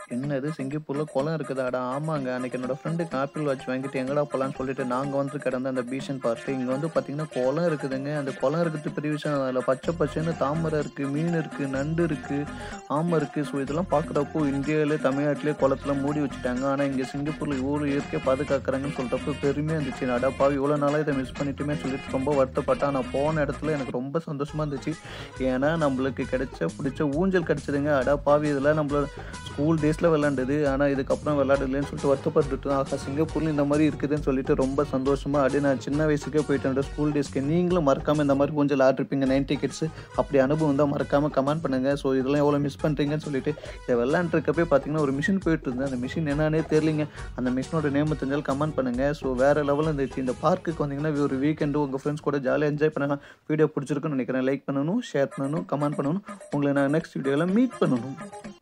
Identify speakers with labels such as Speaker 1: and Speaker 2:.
Speaker 1: என்னது சிங்கப்பூரில் குளம் இருக்குதாடா ஆமாங்க அன்னைக்கு என்னோட ஃப்ரெண்டுக்கு ஆப்பிள் வாட்ச் வாங்கிட்டு எங்கடா போகலான்னு சொல்லிட்டு நாங்கள் வந்து கிடந்த அந்த பீஷன் பார்க்கு இங்கே வந்து பார்த்தீங்கன்னா குளம் இருக்குதுங்க அந்த குளம் இருக்கிறது பெரிய விஷயம் அதில் பச்சை பச்சைன்னு தாமரை இருக்குது மீன் இருக்குது நண்டு இருக்குது ஆமை இருக்குது ஸோ இதெல்லாம் பார்க்குறப்போ இந்தியாவிலே தமிழ்நாட்டிலே குளத்துல மூடி வச்சுட்டாங்க ஆனால் இங்கே சிங்கப்பூரில் இவ்வளோ இயற்கையை பாதுகாக்கிறாங்கன்னு சொல்கிறப்போ பெருமையாக இருந்துச்சு அடப்பா இவ்வளோ நாளாக இதை மிஸ் பண்ணிட்டுமே சொல்லிட்டு ரொம்ப வருத்தப்பட்டேன் நான் போன இடத்துல எனக்கு ரொம்ப சந்தோஷமாக இருந்துச்சு ஏன்னா நம்மளுக்கு கிடைச்ச பிடிச்ச ஊஞ்சல் கிடைச்சதுங்க அடா பாவி இதெல்லாம் நம்மள ஸ்கூல் டேஸில் விளாண்டது ஆனால் இதுக்கப்புறம் விளாடலன்னு சொல்லிட்டு வருத்தப்பட்டுட்டு ஆஹா சிங்கப்பூரில் இந்த மாதிரி இருக்குதுன்னு சொல்லிட்டு ரொம்ப சந்தோஷமாக அப்படியே நான் சின்ன வயசுக்கே போயிட்டேன் ஸ்கூல் டேஸ்க்கு நீங்களும் மறக்காமல் இந்த மாதிரி ஊஞ்சல் ஆட்டிருப்பீங்க நைன்டி கிட்ஸ் அப்படி அனுபவம் தான் மறக்காமல் கமெண்ட் பண்ணுங்கள் ஸோ இதெல்லாம் எவ்வளோ மிஸ் பண்ணுறீங்கன்னு சொல்லிட்டு இதை விளாண்டுருக்கப்பே பார்த்தீங்கன்னா ஒரு மிஷின் போயிட்டு இருந்தது அந்த மிஷின் என்னன்னே தெரியலிங்க அந்த மிஷினோட நேம் தெரிஞ்சாலும் கமெண்ட் பண்ணுங்கள் ஸோ வேறு லெவலில் இருந்துச்சு இந்த பார்க்குக்கு வந்தீங்கன்னா ஒரு வீக்கெண்டு உங்கள் ஃப்ரெண்ட்ஸ் கூட ஜாலியாக என்ஜாய் பண்ணலாம் வீடியோ பிடிச்சிருக்குன்னு நினைக்கிறேன் லைக் பண்ணணும் ஷேர் பண்ணணும் கமெண்ட் பண்ணணும் உங்களை நான் நெக்ஸ்ட் வீடியோவில் மீட் பண்ணணும்